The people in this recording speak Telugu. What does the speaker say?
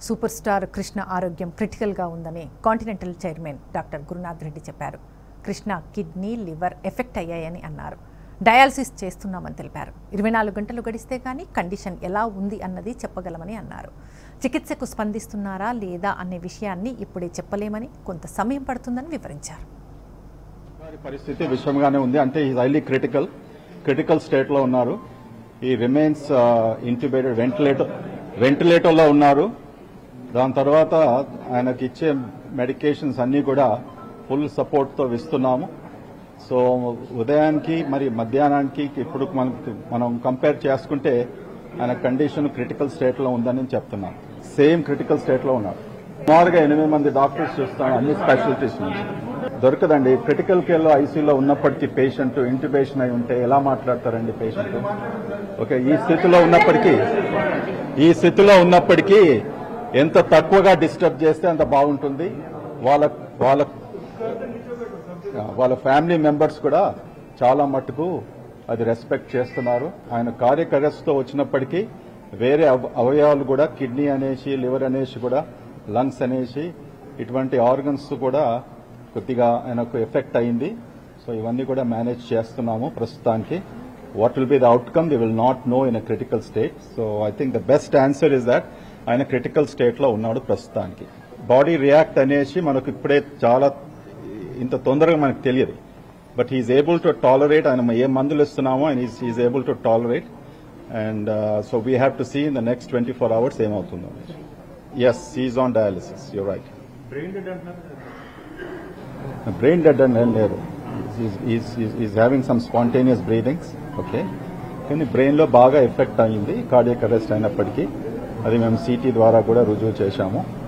సూపర్ స్టార్ కృష్ణ ఆరోగ్యం క్రిటికల్గా ఉందని continental chairman doctor Gurunath Reddy చెప్పారు కృష్ణ కిడ్నీ లివర్ ఎఫెక్ట్ అయ్యాయని అన్నారు డయాలసిస్ చేస్తున్నామని తెలిపారు ఇరవై నాలుగు గంటలు గడిస్తే కానీ కండిషన్ ఎలా ఉంది అన్నది చెప్పగలమని అన్నారు చికిత్సకు స్పందిస్తున్నారా లేదా అనే విషయాన్ని ఇప్పుడే చెప్పలేమని కొంత సమయం పడుతుందని వివరించారు వారి పరిస్థితి విషమంగానే ఉంది అంటే ఈ హైలీ క్రిటికల్ క్రిటికల్ స్టేట్ లో ఉన్నారు ఈ రిమైన్స్ ఇంట్యూబేటెడ్ వెంటిలేటర్ వెంటిలేటర్లో ఉన్నారు దాని తర్వాత ఆయనకి ఇచ్చే మెడికేషన్స్ అన్నీ కూడా ఫుల్ సపోర్ట్తో ఇస్తున్నాము సో ఉదయానికి మరి మధ్యాహ్నానికి ఇప్పుడు మనకి మనం కంపేర్ చేసుకుంటే ఆయన కండిషన్ క్రిటికల్ స్టేట్లో ఉందని చెప్తున్నాం సేమ్ క్రిటికల్ స్టేట్లో ఉన్నారు సుమారుగా ఎనిమిది మంది డాక్టర్స్ చూస్తాం అన్ని స్పెషాలిటీస్ నుంచి దొరకదండి క్రిటికల్ కేర్లో ఐసీయూలో ఉన్నప్పటికీ పేషెంట్ ఇంటిబేషన్ అయి ఉంటే ఎలా మాట్లాడతారండి పేషెంట్ ఓకే ఈ స్థితిలో ఉన్నప్పటికీ ఈ స్థితిలో ఉన్నప్పటికీ ఎంత తక్కువగా డిస్టర్బ్ చేస్తే అంత బాగుంటుంది వాళ్ళ వాళ్ళ వాళ్ళ ఫ్యామిలీ మెంబర్స్ కూడా చాలా మట్టుకు అది రెస్పెక్ట్ చేస్తున్నారు ఆయన కార్యకరస్తో వచ్చినప్పటికీ వేరే అవ- అవయవాలు కూడా కిడ్నీ అనేసి లివర్ అనేసి కూడా లంగ్స్ అనేసి ఇటువంటి ఆర్గన్స్ కూడా కొద్దిగా ఆయనకు ఎఫెక్ట్ అయింది సో ఇవన్నీ కూడా మేనేజ్ చేస్తున్నాము ప్రస్తుతానికి what will be the outcome the will not know in a critical state so I think the best answer is that ఆయన క్రిటికల్ స్టేట్ లో ఉన్నాడు ప్రస్తుతానికి బాడీ రియాక్ట్ అనేసి మనకు ఇప్పుడే చాలా ఇంత తొందరగా మనకు తెలియదు but he is able to tolerate ఆయన ఏ మందులు ఇస్తున్నామో ఆయన is able to tolerate and so we have to see in the next twenty four hours ఏమవుతుందో yes is on dialysis you right brain dead అని ఏం లేదు is having some spontaneous breathings okay కానీ బ్రెయిన్ లో బాగా ఎఫెక్ట్ అయింది కార్డియక్ అరెస్ట్ అయినప్పటికీ అది మేము సిటీ ద్వారా కూడా రుజువు చేశాము